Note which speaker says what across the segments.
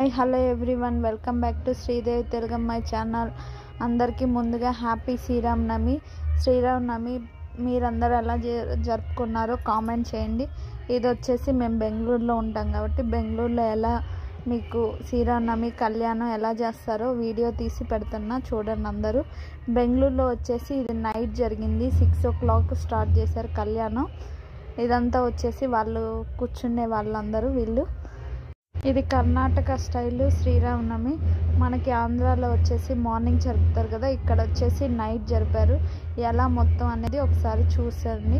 Speaker 1: hi hello everyone welcome back to Sridevi తెలుగమ్మాయి channel అందరికీ ముందుగా హ్యాపీ శ్రీరామ్ నమి శ్రీరామ్ నమి మీరందరూ ఎలా జ- జరుపుకున్నారో కామెంట్ చేయండి ఇది వచ్చేసి మేము బెంగళూరులో ఉంటాం కాబట్టి బెంగళూరులో ఎలా మీకు శ్రీరామనవమి కళ్యాణం ఎలా చేస్తారో వీడియో తీసి పెడుతున్నా చూడండి అందరూ బెంగళూరులో వచ్చేసి ఇది నైట్ జరిగింది సిక్స్ ఓ క్లాక్ స్టార్ట్ చేశారు కళ్యాణం ఇదంతా వచ్చేసి వాళ్ళు కూర్చునే వాళ్ళందరూ వీళ్ళు ఇది కర్ణాటక స్టైల్ శ్రీరామనవమి మనకి ఆంధ్రాలో వచ్చేసి మార్నింగ్ జరుపుతారు కదా ఇక్కడ వచ్చేసి నైట్ జరిపారు ఎలా మొత్తం అనేది ఒకసారి చూసండి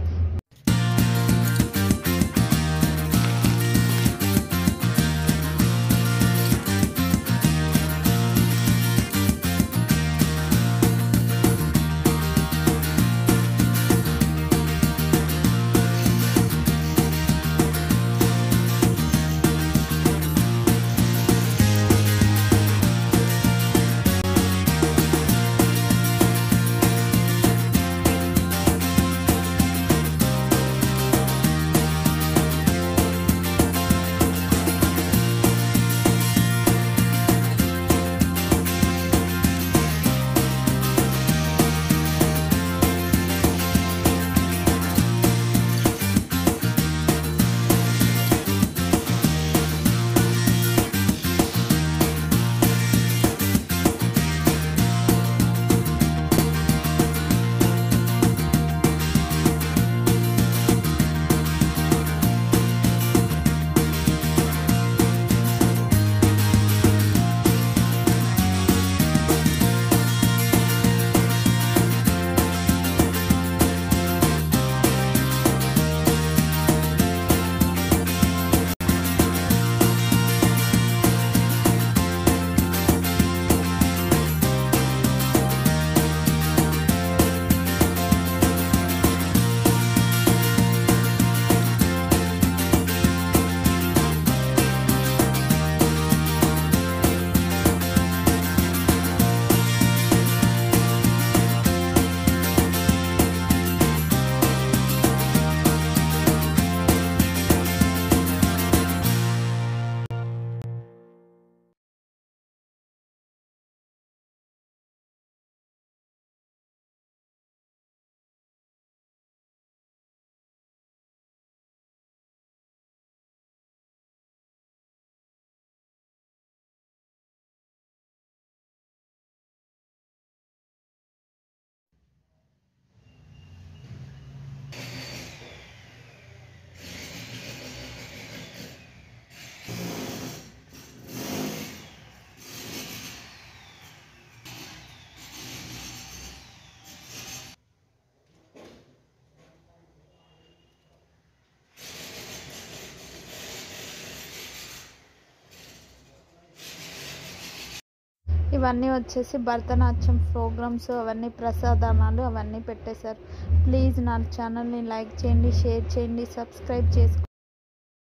Speaker 1: ఇవన్నీ వచ్చేసి భరతనాట్యం ప్రోగ్రామ్స్ అవన్నీ ప్రసాదనాలు అవన్నీ పెట్టేశారు ప్లీజ్ నా ఛానల్ని లైక్ చేయండి షేర్ చేయండి సబ్స్క్రైబ్ చేసుకోండి